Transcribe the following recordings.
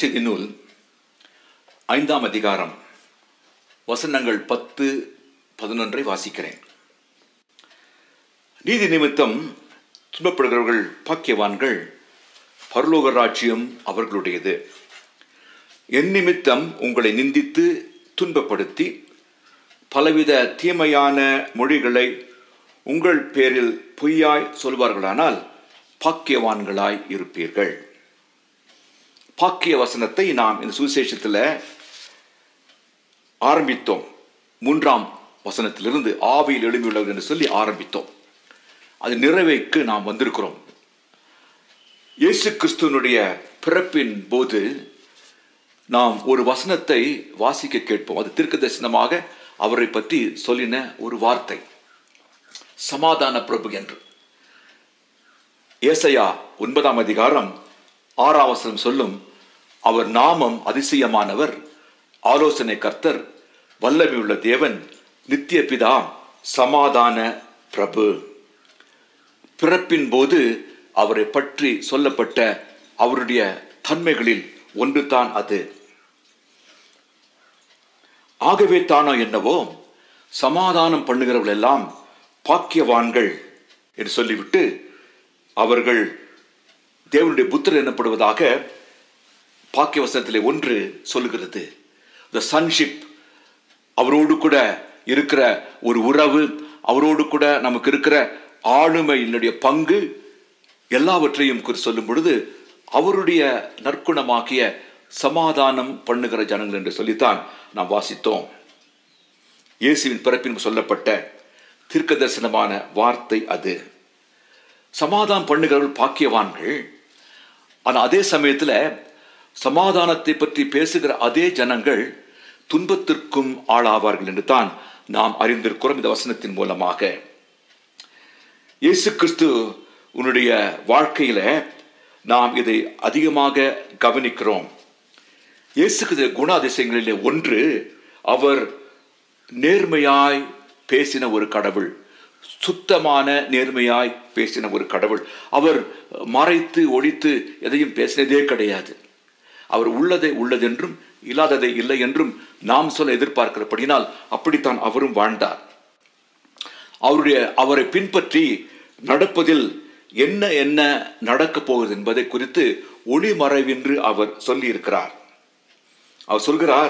நற்செய்தி நூல் ஐந்தாம் அதிகாரம் வசனங்கள் பத்து பதினொன்றை வாசிக்கிறேன் நீதி நிமித்தம் துன்பப்படுகிறவர்கள் பாக்கியவான்கள் பரலோக ராஜ்யம் அவர்களுடையது என் நிமித்தம் உங்களை நிந்தித்து துன்பப்படுத்தி பலவித தீமையான மொழிகளை உங்கள் பேரில் பொய்யாய் சொல்வார்களானால் பாக்கியவான்களாய் இருப்பீர்கள் பாக்கிய வசனத்தை நாம் இந்த சுவிசேஷத்தில் ஆரம்பித்தோம் மூன்றாம் வசனத்திலிருந்து ஆவியில் எழும்பியுள்ளவர் என்று சொல்லி ஆரம்பித்தோம் அது நிறைவைக்கு நாம் வந்திருக்கிறோம் இயேசு கிறிஸ்துவனுடைய பிறப்பின் போது நாம் ஒரு வசனத்தை வாசிக்க கேட்போம் அது தீர்க்க தரிசனமாக அவரை பற்றி சொல்லின ஒரு வார்த்தை சமாதான பிரபு என்று ஏசையா ஒன்பதாம் அதிகாரம் ஆறாம் வசனம் சொல்லும் அவர் நாமம் அதிசயமானவர் ஆலோசனை கர்த்தர் வல்லமையுள்ள தேவன் நித்திய பிதா சமாதான பிரபு பிறப்பின் போது அவரை பற்றி சொல்லப்பட்ட அவருடைய தன்மைகளில் ஒன்று தான் அது ஆகவே தானோ என்னவோ சமாதானம் பண்ணுகிறவர்கள் எல்லாம் பாக்கியவான்கள் என்று சொல்லிவிட்டு அவர்கள் தேவனுடைய புத்தர் எனப்படுவதாக பாக்கியவசனத்திலே ஒன்று சொல்லுகிறது த சன்ஷிப் அவரோடு கூட இருக்கிற ஒரு உறவு அவரோடு கூட நமக்கு இருக்கிற ஆளுமையினுடைய பங்கு எல்லாவற்றையும் சொல்லும் பொழுது அவருடைய நற்குணமாகிய சமாதானம் பண்ணுகிற ஜனங்கள் என்று சொல்லித்தான் நாம் வாசித்தோம் இயேசுவின் பிறப்பின் சொல்லப்பட்ட தீர்க்க தரிசனமான வார்த்தை அது சமாதானம் பண்ணுகிறவர்கள் பாக்கியவான்கள் ஆனால் அதே சமயத்தில் சமாதானத்தை பற்றி பேசுகிற அதே ஜனங்கள் துன்பத்திற்கும் ஆளாவார்கள் என்று தான் நாம் அறிந்திருக்கிறோம் இந்த வசனத்தின் மூலமாக இயேசு கிறிஸ்து உன்னுடைய வாழ்க்கையில நாம் இதை அதிகமாக கவனிக்கிறோம் இயேசு கிறிஸ்து குணாதிசயங்களிலே ஒன்று அவர் நேர்மையாய் பேசின ஒரு கடவுள் சுத்தமான நேர்மையாய் பேசின ஒரு கடவுள் அவர் மறைத்து ஒழித்து எதையும் பேசினதே கிடையாது அவர் உள்ளதை உள்ளதென்றும் இல்லாததை இல்லை என்றும் நாம் சொல்ல எதிர்பார்க்கிறபடினால் அப்படித்தான் அவரும் வாழ்ந்தார் அவருடைய அவரை பின்பற்றி நடப்பதில் என்ன என்ன நடக்கப் போகுது என்பதை குறித்து ஒளிமறைவின்றி அவர் சொல்லியிருக்கிறார் அவர் சொல்கிறார்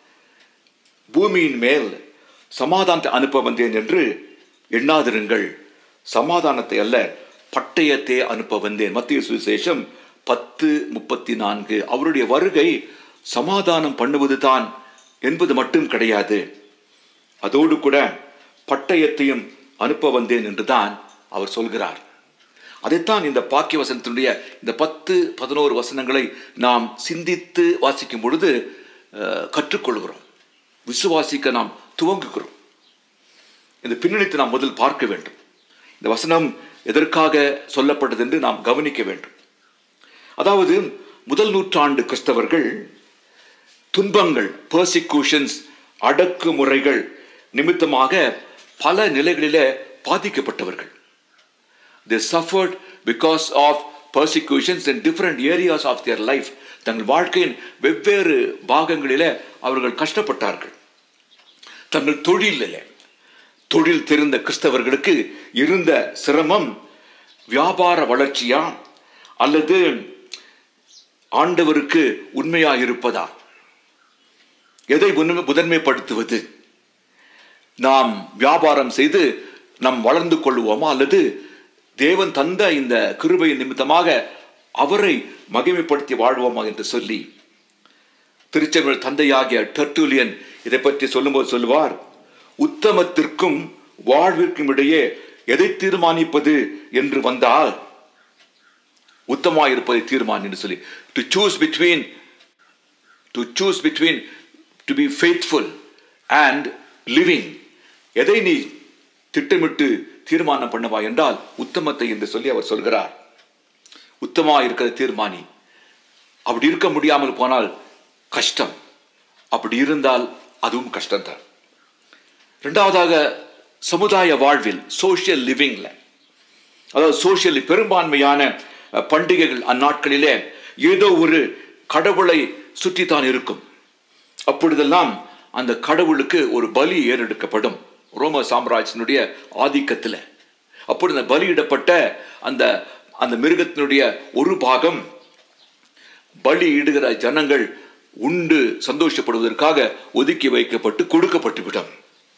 பூமியின் மேல் சமாதானத்தை அனுப்ப வந்தேன் என்று எண்ணாதிருங்கள் சமாதானத்தை அல்ல பட்டயத்தை அனுப்ப வந்தேன் மத்திய சுவிசேஷம் பத்து முப்பத்தி நான்கு அவருடைய வருகை சமாதானம் பண்ணுவது தான் என்பது மட்டும் கிடையாது அதோடு கூட பட்டயத்தையும் அனுப்ப வந்தேன் என்று தான் அவர் சொல்கிறார் அதைத்தான் இந்த பாக்கிய வசனத்தினுடைய இந்த பத்து பதினோரு வசனங்களை நாம் சிந்தித்து வாசிக்கும் பொழுது கற்றுக்கொள்கிறோம் விசுவாசிக்க நாம் துவங்குகிறோம் இந்த பின்னணித்தை நாம் முதல் பார்க்க வேண்டும் இந்த வசனம் எதற்காக சொல்லப்பட்டது என்று நாம் கவனிக்க வேண்டும் அதாவது முதல் நூற்றாண்டு கிறிஸ்தவர்கள் துன்பங்கள் பர்சிக்யூஷன்ஸ் அடக்குமுறைகள் நிமித்தமாக பல நிலைகளில பாதிக்கப்பட்டவர்கள் they suffered because of persecutions in different areas of their life தங்கள் வாழ்க்கையின் வெவ்வேறு பாகங்களில அவர்கள் கஷ்டப்பட்டார்கள் தங்கள் தொழிலில் தொழில் தெரிந்த கிறிஸ்தவர்களுக்கு இருந்த சிரமம் வியாபார வளர்ச்சியா அல்லது ஆண்டவருக்கு உண்மையா இருப்பதா எதை முதன்மைப்படுத்துவது நாம் வியாபாரம் செய்து நாம் வளர்ந்து கொள்வோமா அல்லது தேவன் தந்த இந்த கிருபையின் நிமித்தமாக அவரை மகிமைப்படுத்தி வாழ்வோமா என்று சொல்லி திருச்செல்வர் தந்தையாகிய டர்டூலியன் இதை பற்றி சொல்லும்போது சொல்லுவார் உத்தமத்திற்கும் வாழ்விற்கும் இடையே எதை தீர்மானிப்பது என்று வந்தால் உத்தமாக இருப்பதை தீர்மானம் என்று சொல்லி to choose between to choose between to be faithful and living எதை நீ திட்டமிட்டு தீர்மானம் பண்ணவா என்றால் உத்தமத்தை என்று சொல்லி அவர் சொல்கிறார் உத்தமா இருக்கிற தீர்மானி அப்படி இருக்க முடியாமல் போனால் கஷ்டம் அப்படி இருந்தால் அதுவும் கஷ்டம்தான் ரெண்டாவதாக சமுதாய வாழ்வில் சோசியல் லிவிங்ல அதாவது சோசியல் பெரும்பான்மையான அஹ், பண்டிகைகள் அந்நாட்களிலே ஏதோ ஒரு கடவுளை சுற்றித்தான் இருக்கும் அப்பொழுதெல்லாம் அந்த கடவுளுக்கு ஒரு பலி ஏறெடுக்கப்படும் ரோம சாம்ராஜ்யத்தினுடைய ஆதிக்கத்தில் அப்பொழுது அந்த பலியிடப்பட்ட அந்த அந்த மிருகத்தினுடைய ஒரு பாகம் பலி இடுகிற ஜனங்கள் உண்டு சந்தோஷப்படுவதற்காக ஒதுக்கி வைக்கப்பட்டு கொடுக்கப்பட்டு விடும்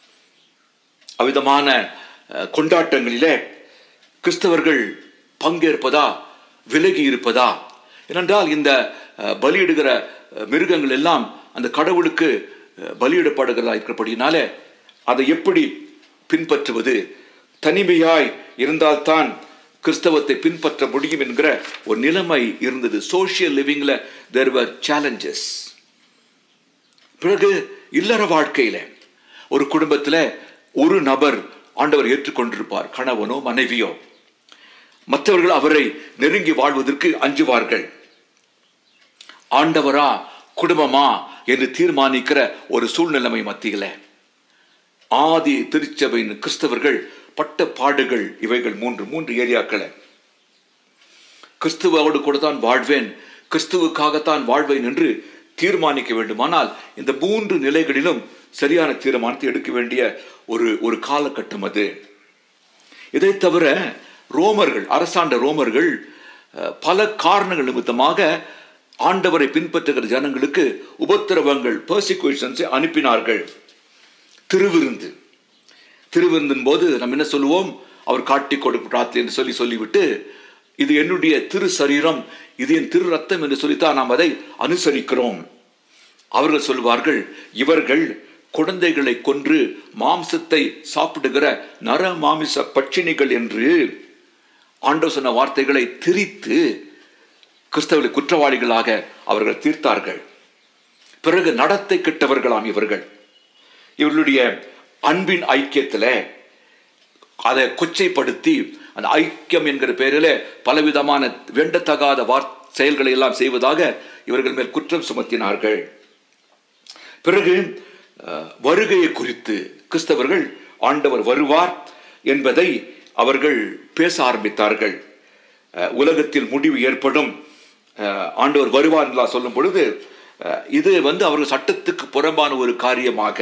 அவ்விதமான அஹ், கொண்டாட்டங்களிலே கிறிஸ்தவர்கள் பங்கேற்பதா விலகி இருப்பதா ஏனென்றால் இந்த அஹ், பலியிடுகிற அஹ், மிருகங்கள் எல்லாம் அந்த கடவுளுக்கு அஹ், பலியிடப்படுகிறதா இருக்கிறபடினாலே அதை எப்படி பின்பற்றுவது தனிமையாய் இருந்தால்தான் கிறிஸ்தவத்தை பின்பற்ற முடியும் என்கிற ஒரு நிலைமை இருந்தது சோஷியல் லிவிங்ல தேர் were challenges பிறகு இல்லற வாழ்க்கையில ஒரு குடும்பத்தில் ஒரு நபர் ஆண்டவர் ஏற்றுக்கொண்டிருப்பார் கணவனோ மனைவியோ மற்றவர்கள் அவரை நெருங்கி வாழ்வதற்கு அஞ்சுவார்கள் ஆண்டவரா குடும்பமா என்று தீர்மானிக்கிற ஒரு சூழ்நிலைமை மத்தியில ஆதி திருச்சபையின் கிறிஸ்தவர்கள் பட்ட பாடுகள் இவைகள் மூன்று மூன்று ஏரியாக்களை கிறிஸ்துவோடு கூட தான் வாழ்வேன் கிறிஸ்துவுக்காகத்தான் வாழ்வேன் என்று தீர்மானிக்க வேண்டுமானால் இந்த மூன்று நிலைகளிலும் சரியான தீர்மானத்தை எடுக்க வேண்டிய ஒரு ஒரு காலகட்டம் அது இதை தவிர ரோமர்கள் அரசாண்ட ரோமர்கள் அஹ், பல காரணங்கள் நிமித்தமாக ஆண்டவரை பின்பற்றுகிற ஜனங்களுக்கு உபத்திரவங்கள் பர்சிக்யூஷன்ஸை அனுப்பினார்கள் திருவிருந்து திருவிருந்தின் போது நம்ம என்ன சொல்லுவோம் அவர் காட்டி கொடுக்கிறார் என்று சொல்லி சொல்லிவிட்டு இது என்னுடைய திரு சரீரம் இது என் திரு ரத்தம் என்று சொல்லித்தான் நாம் அதை அனுசரிக்கிறோம் அவர்கள் சொல்வார்கள் இவர்கள் குழந்தைகளை கொன்று மாம்சத்தை சாப்பிடுகிற நர மாமிச பட்சினிகள் என்று ஆண்டவர் சொன்ன வார்த்தைகளை திரித்து கிறிஸ்தவர்களை குற்றவாளிகளாக அவர்கள் தீர்த்தார்கள் பிறகு நடத்தை கெட்டவர்களாம் இவர்கள் இவர்களுடைய அன்பின் ஐக்கியத்தில் அதை கொச்சைப்படுத்தி அந்த ஐக்கியம் என்கிற பெயரில் பலவிதமான வேண்டத்தகாத வார் செயல்களை எல்லாம் செய்வதாக இவர்கள் மேல் குற்றம் சுமத்தினார்கள் பிறகு அஹ், வருகையை குறித்து கிறிஸ்தவர்கள் ஆண்டவர் வருவார் என்பதை அவர்கள் பேச ஆரம்பித்தார்கள் அஹ், உலகத்தில் முடிவு ஏற்படும் அஹ், ஆண்டவர் வருவார் என்றெல்லாம் சொல்லும் பொழுது அஹ், இது வந்து அவர்கள் சட்டத்துக்கு புறம்பான ஒரு காரியமாக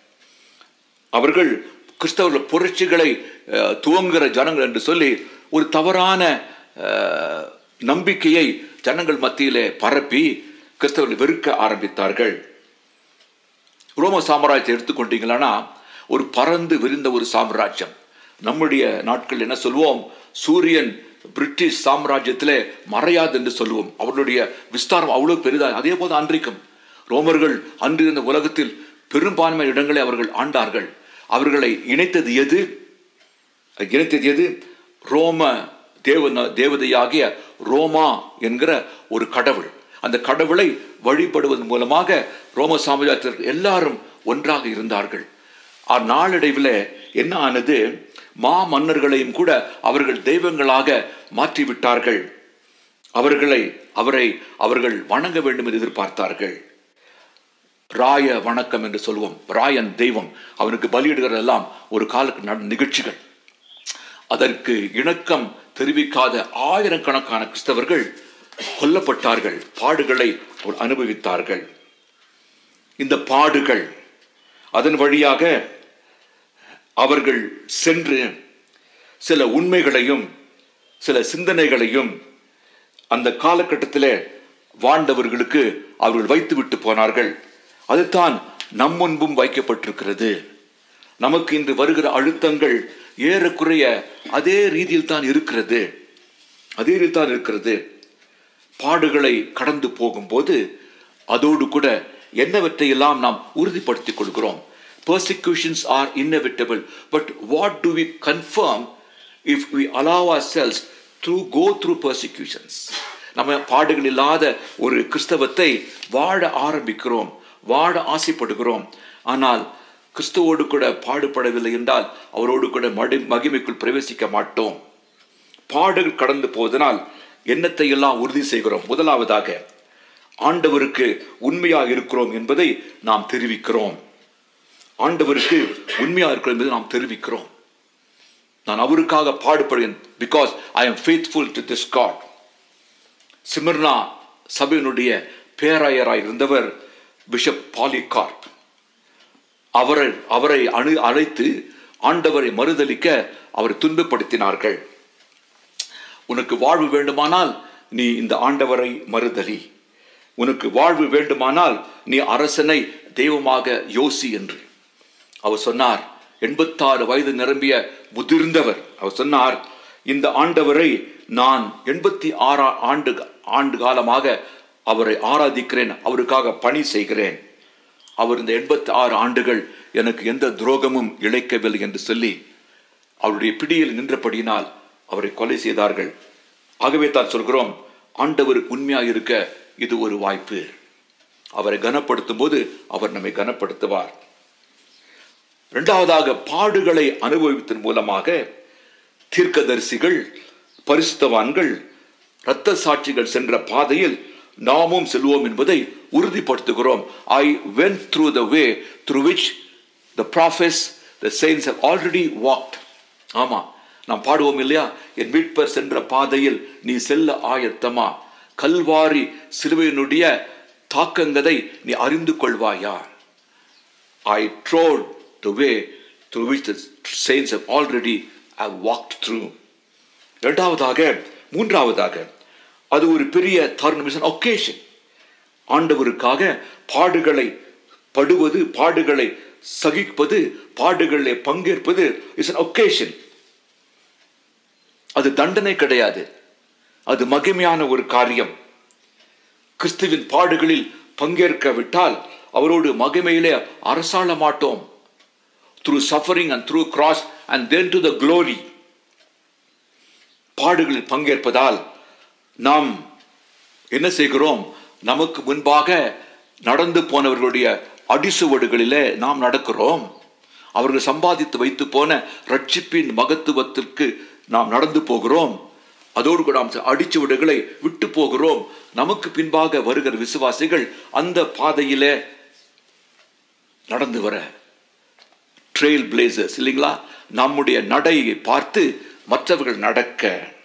அவர்கள் கிறிஸ்தவர்கள் புரட்சிகளை அஹ், துவங்குகிற ஜனங்கள் என்று சொல்லி ஒரு தவறான அஹ், நம்பிக்கையை ஜனங்கள் மத்தியிலே பரப்பி கிறிஸ்தவர்கள் வெறுக்க ஆரம்பித்தார்கள் ரோம சாம்ராஜ்யத்தை எடுத்துக்கொண்டீங்களானா ஒரு பறந்து விரிந்த ஒரு சாம்ராஜ்யம் நம்முடைய நாட்கள் என்ன சொல்லுவோம் சூரியன் பிரிட்டிஷ் சாம்ராஜ்யத்திலே மறையாது என்று சொல்லுவோம் அவர்களுடைய விஸ்தாரம் அவ்வளவு பெரிதா அதே போது அன்றைக்கும் ரோமர்கள் அன்று இருந்த உலகத்தில் பெரும்பான்மை இடங்களை அவர்கள் ஆண்டார்கள் அவர்களை இணைத்தது எது இணைத்தது எது ரோம தேவ தேவதையாகிய ரோமா என்கிற ஒரு கடவுள் அந்த கடவுளை வழிபடுவதன் மூலமாக ரோம சாம்ராஜ்யத்தில் எல்லாரும் ஒன்றாக இருந்தார்கள் அந்நாளடைவில் என்ன ஆனது மா மன்னர்களையும் கூட அவர்கள் தெய்வங்களாக மாற்றிவிட்டார்கள் அவர்களை அவரை அவர்கள் வணங்க வேண்டும் என்று எதிர்பார்த்தார்கள் ராய வணக்கம் என்று சொல்லுவோம் ராயன் தெய்வம் அவனுக்கு பலியிடுகிறதெல்லாம் ஒரு கால நட- நிகழ்ச்சிகள் அதற்கு இணக்கம் தெரிவிக்காத ஆயிரக்கணக்கான கிறிஸ்தவர்கள் கொல்லப்பட்டார்கள் பாடுகளை அவர் அனுபவித்தார்கள் இந்த பாடுகள் அதன் வழியாக அவர்கள் சென்று சில உண்மைகளையும் சில சிந்தனைகளையும் அந்த காலகட்டத்தில் வாழ்ந்தவர்களுக்கு அவர்கள் வைத்துவிட்டு போனார்கள் அதுதான் நம் முன்பும் வைக்கப்பட்டிருக்கிறது நமக்கு இன்று வருகிற அழுத்தங்கள் ஏறக்குறைய அதே ரீதியில் தான் இருக்கிறது அதே ரீதியில் தான் இருக்கிறது பாடுகளை கடந்து போகும்போது அதோடு கூட என்னவற்றையெல்லாம் நாம் உறுதிப்படுத்திக் கொள்கிறோம் persecutions are inevitable but what do we confirm if we allow ourselves to go through persecutions நம்ம பாடுகள் இல்லாத ஒரு கிறிஸ்தவத்தை வாழ ஆரம்பிக்கிறோம் வாழ ஆசைப்படுகிறோம் ஆனால் கிறிஸ்துவோடு கூட பாடுபடவில்லை என்றால் அவரோடு கூட மடி மகிமைக்குள் பிரவேசிக்க மாட்டோம் பாடுகள் கடந்து போவதனால் எண்ணத்தை எல்லாம் உறுதி செய்கிறோம் முதலாவதாக ஆண்டவருக்கு உண்மையாக இருக்கிறோம் என்பதை நாம் தெரிவிக்கிறோம் ஆண்டவருக்கு உண்மையாக இருக்கிறோம் என்பதை நாம் தெரிவிக்கிறோம் நான் அவருக்காக பாடுபடுவேன் because I am faithful to this God Smyrna சபையினுடைய பேராயராய் இருந்தவர் பிஷப் பாலிகார்ப் அவரை அவரை அணு அழைத்து ஆண்டவரை மறுதலிக்க அவரை துன்பப்படுத்தினார்கள் உனக்கு வாழ்வு வேண்டுமானால் நீ இந்த ஆண்டவரை மறுதலி உனக்கு வாழ்வு வேண்டுமானால் நீ அரசனை தெய்வமாக யோசி என்று அவர் சொன்னார் எண்பத்தாறு வயது நிரம்பிய முதிர்ந்தவர் அவர் சொன்னார் இந்த ஆண்டவரை நான் எண்பத்தி ஆறா ஆண்டு ஆண்டு காலமாக அவரை ஆராதிக்கிறேன் அவருக்காக பணி செய்கிறேன் அவர் இந்த எண்பத்தி ஆறு ஆண்டுகள் எனக்கு எந்த துரோகமும் இழைக்கவில்லை என்று சொல்லி அவருடைய பிடியில் நின்றபடியினால் அவரை கொலை செய்தார்கள் ஆகவே தான் சொல்கிறோம் ஆண்டவருக்கு உண்மையாக இருக்க இது ஒரு வாய்ப்பு அவரை கனப்படுத்தும் போது அவர் நம்மை கனப்படுத்துவார் இரண்டாவதாக பாடுகளை அனுபவித்தன் மூலமாக தீர்க்கதரிசிகள் பரிசுத்தவான்கள் இரத்த சாட்சிகள் சென்ற பாதையில் நாமும் செல்வோம் என்பதை உறுதிப்படுத்துகிறோம் I went through the way through which the prophets the saints have already walked ஆமா நாம் பாடுவோம் இல்லையா என் மீட்பர் சென்ற பாதையில் நீ செல்ல ஆயத்தமா கல்வாரி சிலுவையினுடைய தாக்கங்கதை நீ அறிந்து கொள்வாயா I trod the way through which the saints have already I walked through இரண்டாவதாக மூன்றாவதாக அது ஒரு பெரிய தருணம் ஒகேஷன் ஆண்டவருக்காக பாடுகளை படுவது பாடுகளை சகிப்பது பாடுகளில் பங்கேற்பது இஸ் அன் ஒகேஷன் அது தண்டனை கிடையாது அது மகிமையான ஒரு காரியம் கிறிஸ்துவின் பாடுகளில் பங்கேற்க விட்டால் அவரோடு மகிமையிலே அரசாள மாட்டோம் through suffering and through cross and then to the glory பாடுகளில் பங்கேற்பதால் நாம் என்ன செய்கிறோம் நமக்கு முன்பாக நடந்து போனவர்களுடைய அடிசுவடுகளிலே நாம் நடக்கிறோம் அவர்கள் சம்பாதித்து வைத்து போன ரட்சிப்பின் மகத்துவத்திற்கு நாம் நடந்து போகிறோம் அதோடு கூட நாம் அடிச்சுவடுகளை விட்டு போகிறோம் நமக்கு பின்பாக வருகிற விசுவாசிகள் அந்த பாதையிலே நடந்து வர ட்ரெயில் பிளேசர்ஸ் இல்லைங்களா நம்முடைய நடையை பார்த்து மற்றவர்கள் நடக்க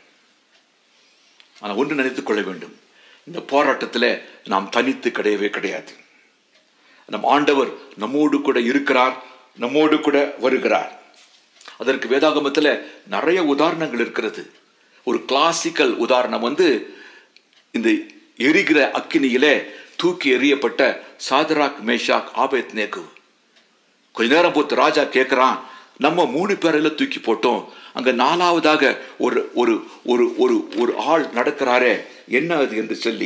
ஆனால் ஒன்று நினைத்துக் கொள்ள வேண்டும் இந்த போராட்டத்தில் நாம் தனித்து கிடையவே கிடையாது நம் ஆண்டவர் நம்மோடு கூட இருக்கிறார் நம்மோடு கூட வருகிறார் அதற்கு வேதாகமத்தில் நிறைய உதாரணங்கள் இருக்கிறது ஒரு கிளாசிக்கல் உதாரணம் வந்து இந்த எரிகிற அக்கினியிலே தூக்கி எறியப்பட்ட சாதராக் மேஷாக் ஆபேத் நேகு கொஞ்ச நேரம் பொறுத்து ராஜா கேட்குறான் நம்ம மூணு பேரில் தூக்கி போட்டோம் அங்க நாலாவதாக ஒரு ஒரு ஒரு ஒரு ஒரு ஆள் நடக்கிறாரே என்ன அது என்று சொல்லி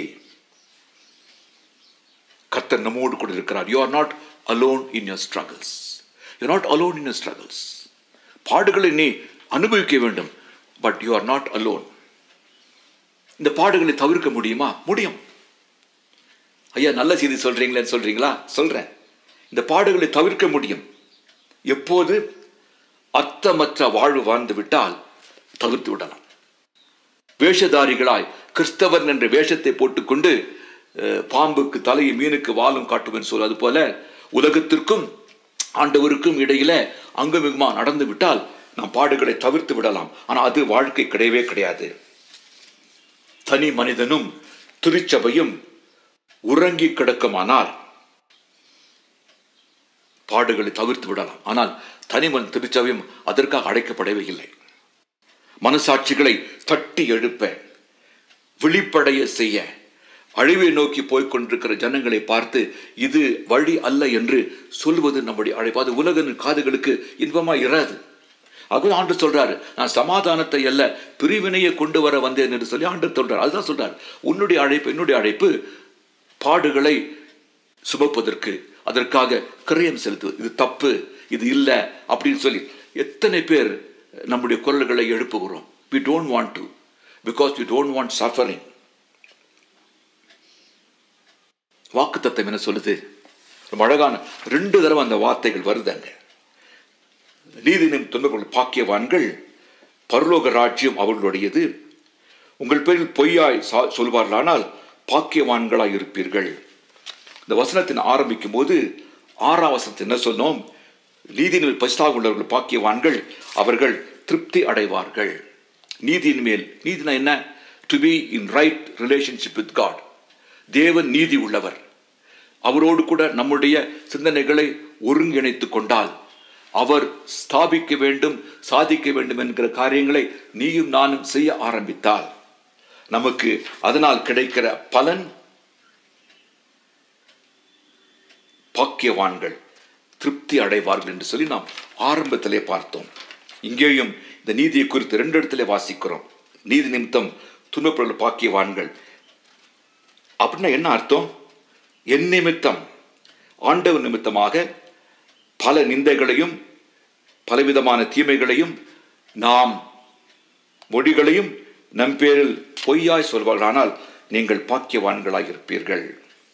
கர்த்தர் நம்மோடு கூட இருக்கிறார் you are not alone in your struggles you not alone in your struggles பாடுகளை நீ அனுபவிக்க வேண்டும் but you are not alone இந்த பாடுகளை தவிர்க்க முடியுமா முடியும் ஐயா நல்ல செய்தி சொல்றீங்களேன்னு சொல்றீங்களா சொல்றேன் இந்த பாடுகளை தவிர்க்க முடியும் எப்போது அர்த்தமற்ற வாழ்வு வாழ்ந்து விட்டால் தவிர்த்து விடலாம் வேஷதாரிகளாய் கிறிஸ்தவன் என்ற வேஷத்தை போட்டுக்கொண்டு பாம்புக்கு தலையை மீனுக்கு வாழும் காட்டுவன் சொல் அது போல உலகத்திற்கும் ஆண்டவருக்கும் இடையில அங்குமிகுமா நடந்து விட்டால் நாம் பாடுகளை தவிர்த்து விடலாம் ஆனால் அது வாழ்க்கை கிடையவே கிடையாது தனி மனிதனும் திருச்சபையும் உறங்கி கிடக்குமானால் பாடுகளை தவிர்த்து விடலாம் ஆனால் தனிமன் திருச்சபையும் அதற்காக அடைக்கப்படவே இல்லை மனசாட்சிகளை தட்டி எழுப்ப விழிப்படைய செய்ய அழிவை நோக்கி போய்கொண்டிருக்கிற ஜனங்களை பார்த்து இது வழி அல்ல என்று சொல்வது நம்முடைய அழைப்பு அது உலகின் காதுகளுக்கு இன்பமா இராது அது ஆண்டு சொல்றாரு நான் சமாதானத்தை அல்ல பிரிவினையை கொண்டு வர வந்தேன் என்று சொல்லி ஆண்டு சொல்றார் அதுதான் சொல்றார் உன்னுடைய அழைப்பு என்னுடைய அழைப்பு பாடுகளை சுமப்பதற்கு அதற்காக கிரயம் செலுத்துவது இது தப்பு இது இல்லை அப்படின்னு சொல்லி எத்தனை பேர் நம்முடைய குரல்களை எழுப்புகிறோம் we don't want to because we don't want suffering வாக்கு தத்துவம் என்ன சொல்லுது ரொம்ப அழகான ரெண்டு தடவை அந்த வார்த்தைகள் வருதுங்க நீதினும் துன்பங்கள் பாக்கியவான்கள் பரலோக ராஜ்யம் அவர்களுடையது உங்கள் பேரில் பொய்யாய் சொல்வார்களானால் பாக்கியவான்களாய் இருப்பீர்கள் இந்த வசனத்தின் ஆரம்பிக்கும் போது ஆறாம் வசனத்தை என்ன சொன்னோம் நீதியில் பசிதாக உள்ளவர்கள் பாக்கியவான்கள் அவர்கள் திருப்தி அடைவார்கள் நீதியின் மேல் நீதினா என்ன to be in right relationship with God தேவன் நீதி உள்ளவர் அவரோடு கூட நம்முடைய சிந்தனைகளை ஒருங்கிணைத்து கொண்டால் அவர் ஸ்தாபிக்க வேண்டும் சாதிக்க வேண்டும் என்கிற காரியங்களை நீயும் நானும் செய்ய ஆரம்பித்தால் நமக்கு அதனால் கிடைக்கிற பலன் பாக்கியவான்கள் திருப்தி அடைவார்கள் என்று சொல்லி நாம் ஆரம்பத்திலே பார்த்தோம் இங்கேயும் இந்த நீதியை குறித்து ரெண்டு இடத்துல வாசிக்கிறோம் நீதி நிமித்தம் துன்பப்படுற பாக்கியவான்கள் அப்படின்னா என்ன அர்த்தம் என் நிமித்தம் ஆண்டவர் நிமித்தமாக பல நிந்தைகளையும் பலவிதமான தீமைகளையும் நாம் மொழிகளையும் நம் பேரில் பொய்யாய் சொல்வார்களானால் நீங்கள் பாக்கியவான்களாக இருப்பீர்கள்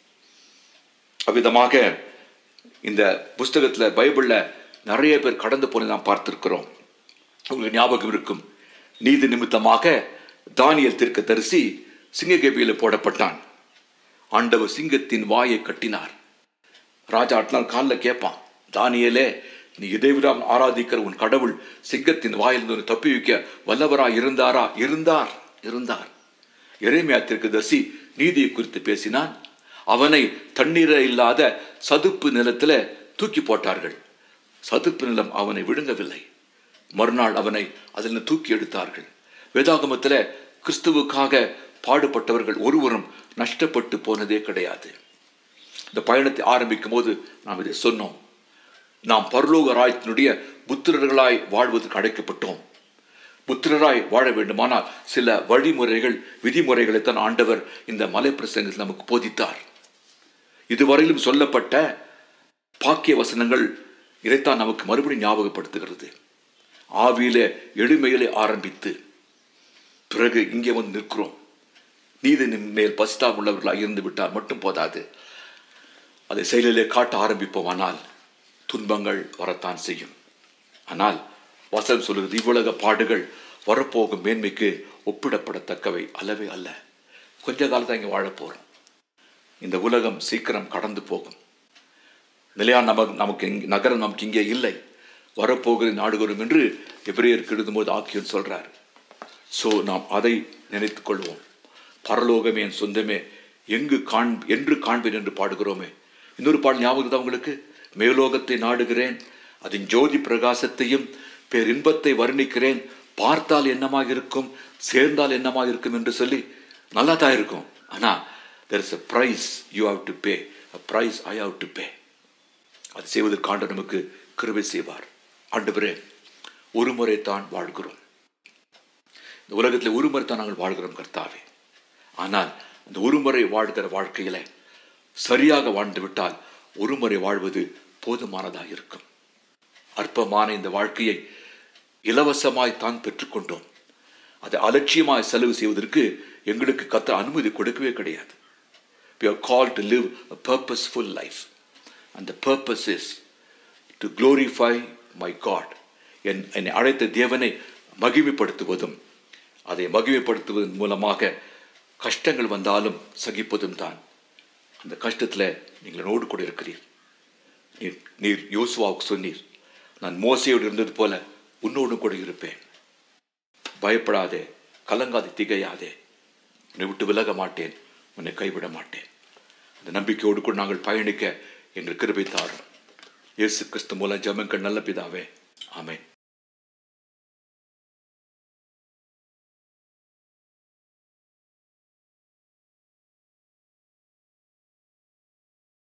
அவ்விதமாக இந்த புஸ்தகத்தில் பைபிளில் நிறைய பேர் கடந்து போன நாம் பார்த்திருக்கிறோம் உங்களுக்கு ஞாபகம் இருக்கும் நீதி நிமித்தமாக தானியல் தீர்க்க தரிசி சிங்ககேபியில் போடப்பட்டான் ஆண்டவர் சிங்கத்தின் வாயை கட்டினார் ராஜா அட்னால் காலில் கேட்பான் தானியலே நீ இதைவிடம் ஆராதிக்கிற உன் கடவுள் சிங்கத்தின் வாயிலிருந்து தப்பி வைக்க வல்லவராய் இருந்தாரா இருந்தார் இருந்தார் எரேமியா தீர்க்கதரிசி நீதியை குறித்து பேசினான் அவனை தண்ணீர இல்லாத சதுப்பு நிலத்தில் தூக்கி போட்டார்கள் சதுப்பு நிலம் அவனை விழுங்கவில்லை மறுநாள் அவனை அதில் தூக்கி எடுத்தார்கள் வேதாகமத்தில் கிறிஸ்துவுக்காக பாடுபட்டவர்கள் ஒருவரும் நஷ்டப்பட்டு போனதே கிடையாது இந்த பயணத்தை ஆரம்பிக்கும் போது நாம் இதை சொன்னோம் நாம் பரலோக ராயத்தினுடைய புத்திரர்களாய் வாழ்வதற்கு அழைக்கப்பட்டோம் புத்திரராய் வாழ வேண்டுமானால் சில வழிமுறைகள் விதிமுறைகளைத்தான் ஆண்டவர் இந்த மலை பிரசங்கத்தில் நமக்கு போதித்தார் இதுவரையிலும் சொல்லப்பட்ட பாக்கிய வசனங்கள் இதைத்தான் நமக்கு மறுபடியும் ஞாபகப்படுத்துகிறது ஆவியில எளிமையிலே ஆரம்பித்து பிறகு இங்கே வந்து நிற்கிறோம் நீதி மேல் பசிதா உள்ளவர்களாக இருந்து விட்டால் மட்டும் போதாது அதை செயலிலே காட்ட ஆரம்பிப்போமானால் துன்பங்கள் வரத்தான் செய்யும் ஆனால் வசனம் சொல்லுகிறது இவ்வுலக பாடுகள் வரப்போகும் மேன்மைக்கு ஒப்பிடப்படத்தக்கவை அல்லவே அல்ல கொஞ்ச காலத்தான் இங்கே வாழப் போகிறோம் இந்த உலகம் சீக்கிரம் கடந்து போகும் நிலையான நமக்கு நமக்கு இங்க- நகரம் நமக்கு இங்கே இல்லை வரப்போகிற நாடுகளும் என்று எபிரேயருக்கு எழுதும்போது ஆக்கியன் சொல்றார் ஸோ நாம் அதை நினைத்துக் கொள்வோம் பரலோகமே என் சொந்தமே எங்கு காண் என்று காண்பேன் என்று பாடுகிறோமே இன்னொரு பாடல் ஞாபகம் இருக்குதா உங்களுக்கு மேலோகத்தை நாடுகிறேன் அதன் ஜோதி பிரகாசத்தையும் பேரின்பத்தை வர்ணிக்கிறேன் பார்த்தால் என்னமாக இருக்கும் சேர்ந்தால் என்னமாக இருக்கும் என்று சொல்லி நல்லா தான் இருக்கும் ஆனால் there is a price you have to pay a price I have to pay அது செய்வதற்கு ஆண்டவர் நமக்கு கிருபை செய்வார் ஆண்டவரே ஒரு முறை தான் வாழ்கிறோம் இந்த உலகத்தில் ஒரு முறை தான் நாங்கள் வாழ்கிறோம் கர்த்தாவே ஆனால் அந்த ஒரு முறை வாழ்கிற வாழ்க்கையில சரியாக வாழ்ந்து விட்டால் ஒரு முறை வாழ்வது போதுமானதாக இருக்கும் அற்பமான இந்த வாழ்க்கையை இலவசமாய் தான் பெற்றுக்கொண்டோம் அதை அலட்சியமாய் செலவு செய்வதற்கு எங்களுக்கு கத்த அனுமதி கொடுக்கவே கிடையாது we are called to live a purposeful life and the purpose is to glorify my god என் என்னை அழைத்த தேவனை மகிமைப்படுத்துவதும் அதை மகிமைப்படுத்துவதன் மூலமாக கஷ்டங்கள் வந்தாலும் சகிப்பதும் தான் அந்த கஷ்டத்தில் நீங்கள் என்னோடு கூட இருக்கிறீர் நீர் நீர் யோசுவாவுக்கு சொன்னீர் நான் மோசையோடு இருந்தது போல உன்னோடும் கூட இருப்பேன் பயப்படாதே கலங்காதே திகையாதே உன்னை விட்டு விலக மாட்டேன் உன்னை கைவிட மாட்டேன் அந்த நம்பிக்கையோடு கூட நாங்கள் பயணிக்க எங்கள் கிருபை தாரும் இயேசு கிறிஸ்து மூலம் ஜெபங்கள் நல்ல பிதாவே ஆமென்